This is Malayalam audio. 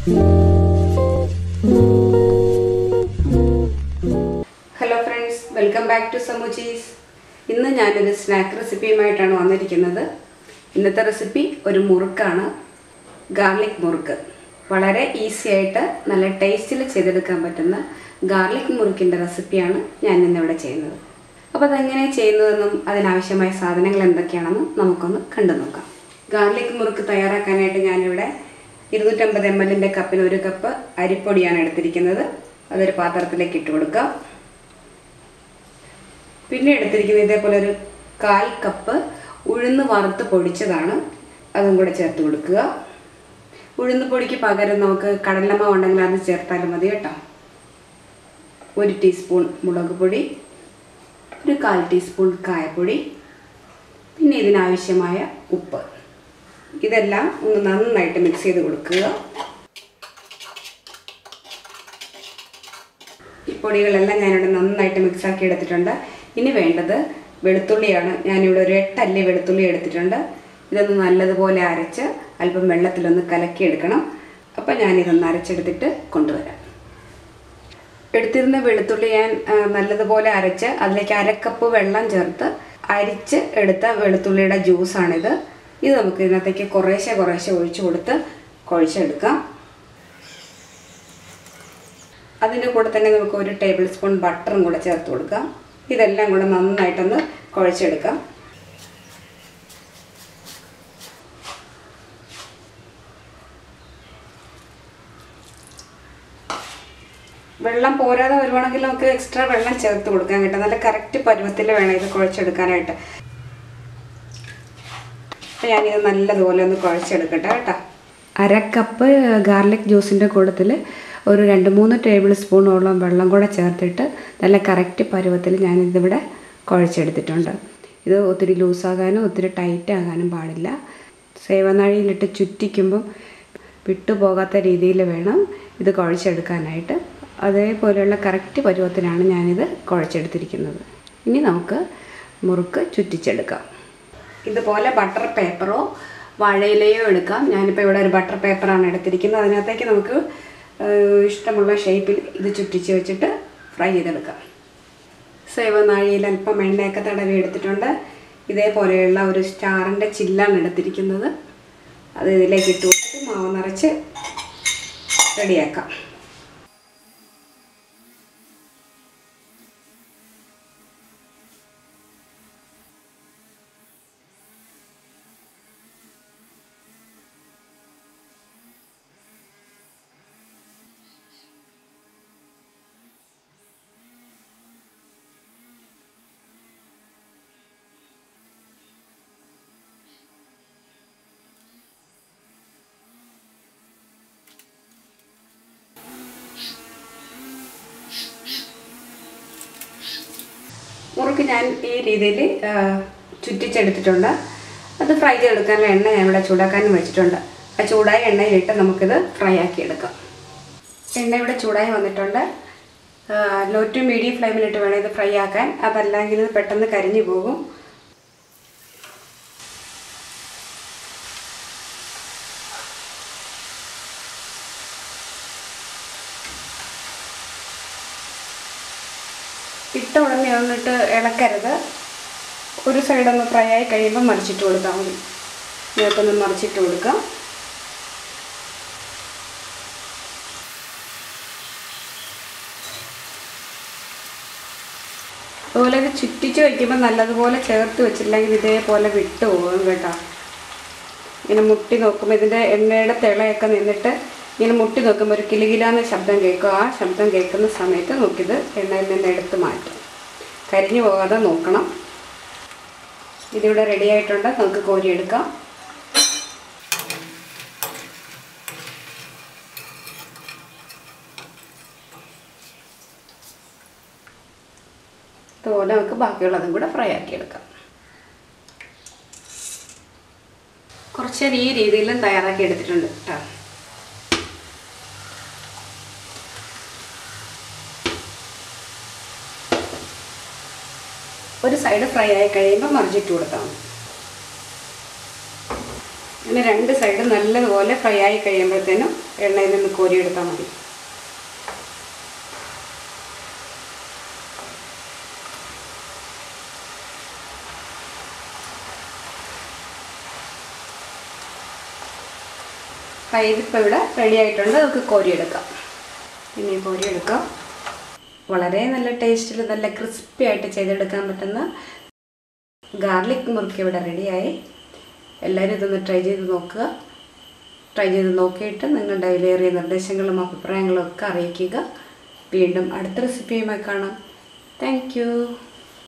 hello friends welcome back to സമൂച്ചീസ് ഇന്ന് ഞാനൊരു സ്നാക്ക് റെസിപ്പിയുമായിട്ടാണ് വന്നിരിക്കുന്നത് ഇന്നത്തെ റെസിപ്പി ഒരു മുറുക്കാണ് ഗാർലിക് മുറുക്ക് വളരെ ഈസി ആയിട്ട് നല്ല ടേസ്റ്റിൽ ചെയ്തെടുക്കാൻ പറ്റുന്ന ഗാർലിക് മുറുക്കിൻ്റെ റെസിപ്പിയാണ് ഞാൻ ഇന്നിവിടെ ചെയ്യുന്നത് അപ്പോൾ അതെങ്ങനെ ചെയ്യുന്നതെന്നും അതിനാവശ്യമായ സാധനങ്ങൾ എന്തൊക്കെയാണെന്നും നമുക്കൊന്ന് കണ്ടു നോക്കാം ഗാർലിക് മുറുക്ക് തയ്യാറാക്കാനായിട്ട് ഞാനിവിടെ ഇരുന്നൂറ്റമ്പത് എം എല്ലിൻ്റെ കപ്പിന് ഒരു കപ്പ് അരിപ്പൊടിയാണ് എടുത്തിരിക്കുന്നത് അതൊരു പാത്രത്തിലേക്ക് ഇട്ട് കൊടുക്കാം പിന്നെ എടുത്തിരിക്കുന്നത് ഇതേപോലെ ഒരു കാൽ കപ്പ് ഉഴുന്ന് വറുത്ത് പൊടിച്ചതാണ് അതും കൂടെ ചേർത്ത് കൊടുക്കുക ഉഴുന്ന് പൊടിക്ക് പകരം നമുക്ക് കടലമാവ് ഉണ്ടെങ്കിൽ അത് ചേർത്താലും മതി കേട്ടോ ഒരു ടീസ്പൂൺ മുളക് പൊടി ഒരു കാൽ ടീസ്പൂൺ കായപ്പൊടി പിന്നെ ഇതിനാവശ്യമായ ഉപ്പ് ഇതെല്ലാം ഒന്ന് നന്നായിട്ട് മിക്സ് ചെയ്ത് കൊടുക്കുക ഈ പൊടികളെല്ലാം ഞാനിവിടെ നന്നായിട്ട് മിക്സാക്കി എടുത്തിട്ടുണ്ട് ഇനി വേണ്ടത് വെളുത്തുള്ളിയാണ് ഞാനിവിടെ ഒരു എട്ടല്ലി വെളുത്തുള്ളി എടുത്തിട്ടുണ്ട് ഇതൊന്ന് നല്ലതുപോലെ അരച്ച് അല്പം വെള്ളത്തിലൊന്ന് കലക്കിയെടുക്കണം അപ്പം ഞാനിതൊന്ന് അരച്ചെടുത്തിട്ട് കൊണ്ടുവരാം എടുത്തിരുന്ന വെളുത്തുള്ളി ഞാൻ ആ, നല്ലതുപോലെ അരച്ച് അതിലേക്ക് അരക്കപ്പ് വെള്ളം ചേർത്ത് അരിച്ച് എടുത്ത വെളുത്തുള്ളിയുടെ ജ്യൂസാണിത് ഇത് നമുക്ക് ഇതിനകത്തേക്ക് കുറേശ്ശെ കുറേശ്ശെ ഒഴിച്ചു കൊടുത്ത് കുഴച്ചെടുക്കാം അതിൻ്റെ കൂടെ തന്നെ നമുക്ക് ഒരു ടേബിൾ സ്പൂൺ ബട്ടറും കൂടെ ചേർത്ത് കൊടുക്കാം ഇതെല്ലാം കൂടെ നന്നായിട്ടൊന്ന് കുഴച്ചെടുക്കാം വെള്ളം പോരാതെ വരുവാണെങ്കിൽ നമുക്ക് എക്സ്ട്രാ വെള്ളം ചേർത്ത് കൊടുക്കാൻ കേട്ടോ നല്ല കറക്റ്റ് പരുവത്തിൽ വേണം ഇത് കുഴച്ചെടുക്കാനായിട്ട് അപ്പം ഞാനിത് നല്ലതുപോലെ ഒന്ന് കുഴച്ചെടുക്കട്ടെ കേട്ടോ അര കപ്പ് ഗാർലിക് ജ്യൂസിൻ്റെ കൂട്ടത്തിൽ ഒരു രണ്ട് മൂന്ന് ടേബിൾ സ്പൂണോളം വെള്ളം കൂടെ ചേർത്തിട്ട് നല്ല കറക്റ്റ് പരുവത്തിൽ ഞാനിതിവിടെ കുഴച്ചെടുത്തിട്ടുണ്ട് ഇത് ഒത്തിരി ലൂസാകാനും ഒത്തിരി ടൈറ്റ് ആകാനും പാടില്ല സേവനാഴിയിലിട്ട് ചുറ്റിക്കുമ്പം വിട്ടുപോകാത്ത രീതിയിൽ വേണം ഇത് കുഴച്ചെടുക്കാനായിട്ട് അതേപോലെയുള്ള കറക്റ്റ് പരുവത്തിനാണ് ഞാനിത് കുഴച്ചെടുത്തിരിക്കുന്നത് ഇനി നമുക്ക് മുറുക്ക് ചുറ്റിച്ചെടുക്കാം ഇതുപോലെ ബട്ടർ പേപ്പറോ വാഴയിലയോ എടുക്കാം ഞാനിപ്പോൾ ഇവിടെ ഒരു ബട്ടർ പേപ്പറാണ് എടുത്തിരിക്കുന്നത് അതിനകത്തേക്ക് നമുക്ക് ഏഹ്, ഇഷ്ടമുള്ള ഷേപ്പിൽ ഇത് ചുറ്റിച്ച് വെച്ചിട്ട് ഫ്രൈ ചെയ്തെടുക്കാം സേവനാഴിയിൽ അല്പം എണ്ണയൊക്കെ തടവി എടുത്തിട്ടുണ്ട് ഇതേപോലെയുള്ള ഒരു സ്റ്റാറിൻ്റെ ചില്ലാണ് എടുത്തിരിക്കുന്നത് അത് ഇതിലേക്ക് ഇട്ട് കൊടുത്തിട്ട് മാവ് നിറച്ച് റെഡിയാക്കാം മുറുക്ക് ഞാൻ ഈ രീതിയിൽ ചുറ്റിച്ചെടുത്തിട്ടുണ്ട് അത് ഫ്രൈ ചെയ്തെടുക്കാനുള്ള എണ്ണ ഞാൻ ഇവിടെ ചൂടാക്കാനും വെച്ചിട്ടുണ്ട് ആ ചൂടായ എണ്ണയിലിട്ട് നമുക്കിത് ഫ്രൈ ആക്കി എടുക്കാം എണ്ണ ഇവിടെ ചൂടായി വന്നിട്ടുണ്ട് ലോ ടു മീഡിയം ഫ്ലെയിമിലിട്ട് വേണം ഇത് ഫ്രൈ ആക്കാൻ അതല്ലെങ്കിൽ ഇത് പെട്ടെന്ന് കരിഞ്ഞു പോകും ഇട്ട ഉടനെ ഒന്നിട്ട് ഇളക്കരുത് ഒരു സൈഡൊന്ന് ഫ്രൈ ആയി കഴിയുമ്പോൾ മറിച്ചിട്ട് കൊടുത്താൽ മതി ഇതിനകത്തൊന്ന് മറിച്ചിട്ട് കൊടുക്കാം അതുപോലെ ഇത് ചുറ്റിച്ച് വയ്ക്കുമ്പോൾ നല്ലതുപോലെ ചേർത്ത് വെച്ചില്ലെങ്കിൽ ഇതേപോലെ വിട്ടു പോകും കേട്ടോ ഇങ്ങനെ മുട്ടി നോക്കുമ്പോൾ ഇതിൻ്റെ എണ്ണയുടെ തിളയൊക്കെ നിന്നിട്ട് ഇങ്ങനെ മുട്ടി നോക്കുമ്പോൾ ഒരു കിലുകിലാന്ന ശബ്ദം കേൾക്കും ആ ശബ്ദം കേൾക്കുന്ന സമയത്ത് നോക്കിയത് എണ്ണയിൽ നിന്ന് എടുത്ത് മാറ്റും കരിഞ്ഞു പോകാതെ നോക്കണം ഇതിവിടെ റെഡി ആയിട്ടുണ്ട് നമുക്ക് കോരിയെടുക്കാം അതുപോലെ നമുക്ക് ബാക്കിയുള്ളതും കൂടെ ഫ്രൈ ആക്കി എടുക്കാം കുറച്ച് നേരം ഈ രീതിയിലും തയ്യാറാക്കി എടുത്തിട്ടുണ്ട് കേട്ടോ ഒരു സൈഡ് ഫ്രൈ ആയി കഴിയുമ്പോൾ മറിച്ചിട്ട് കൊടുത്താൽ മതി പിന്നെ രണ്ട് സൈഡും നല്ലതുപോലെ ഫ്രൈ ആയി കഴിയുമ്പോഴത്തേനും എണ്ണയിൽ നിന്ന് കോരിയെടുത്താൽ മതി ഇതിപ്പോൾ ഇവിടെ റെഡി ആയിട്ടുണ്ട് നമുക്ക് കോരിയെടുക്കാം പിന്നെ കോരിയെടുക്കാം വളരെ നല്ല ടേസ്റ്റിൽ നല്ല ക്രിസ്പി ആയിട്ട് ചെയ്തെടുക്കാൻ പറ്റുന്ന ഗാർലിക് മുറുക്ക് ഇവിടെ റെഡിയായി എല്ലാവരും ഇതൊന്ന് ട്രൈ ചെയ്ത് നോക്കുക ട്രൈ ചെയ്ത് നോക്കിയിട്ട് നിങ്ങളുടെ വിലയേറിയ നിർദ്ദേശങ്ങളും അഭിപ്രായങ്ങളും ഒക്കെ അറിയിക്കുക വീണ്ടും അടുത്ത റെസിപ്പിയുമായി കാണാം താങ്ക്